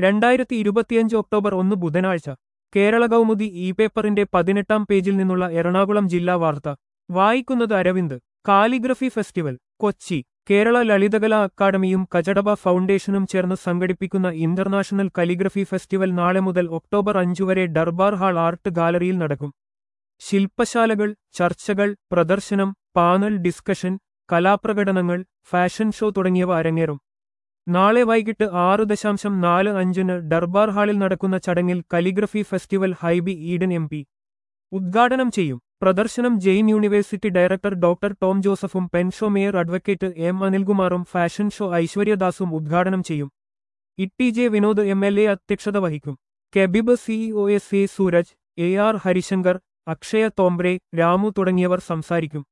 രണ്ടായിരത്തി ഇരുപത്തിയഞ്ച് ഒക്ടോബർ ഒന്ന് ബുധനാഴ്ച കേരള കൗമുദി ഇ പേപ്പറിന്റെ പതിനെട്ടാം പേജിൽ നിന്നുള്ള എറണാകുളം ജില്ലാ വാർത്ത വായിക്കുന്നത് അരവിന്ദ് കാലിഗ്രഫി ഫെസ്റ്റിവൽ കൊച്ചി കേരള ലളിതകലാ അക്കാദമിയും കജടബ ഫൗണ്ടേഷനും ചേർന്ന് സംഘടിപ്പിക്കുന്ന ഇന്റർനാഷണൽ കലിഗ്രഫി ഫെസ്റ്റിവൽ നാളെ മുതൽ ഒക്ടോബർ അഞ്ചു വരെ ഡർബാർ ഹാൾ ആർട്ട് ഗാലറിയിൽ നടക്കും ശില്പശാലകൾ ചർച്ചകൾ പ്രദർശനം പാനൽ ഡിസ്കഷൻ കലാപ്രകടനങ്ങൾ ഫാഷൻ ഷോ തുടങ്ങിയവ അരങ്ങേറും നാളെ വൈകിട്ട് ആറ് ദശാംശം നാല് അഞ്ചിന് ഡർബാർ ഹാളിൽ നടക്കുന്ന ചടങ്ങിൽ calligraphy festival Hibi Eden M P ഉദ്ഘാടനം ചെയ്യും പ്രദർശനം Jain university director doctor Tom ജോസഫും പെൻഷോ മേയർ അഡ്വക്കേറ്റ് എം അനിൽകുമാറും ഫാഷൻ ഷോ ഐശ്വര്യദാസും ഉദ്ഘാടനം ചെയ്യും T J Vinod M L A അധ്യക്ഷത വഹിക്കും കെബിബ് CEO S A Sooraj A R Harishankar Akshaya Thombre Ramu തുടങ്ങിയവർ സംസാരിക്കും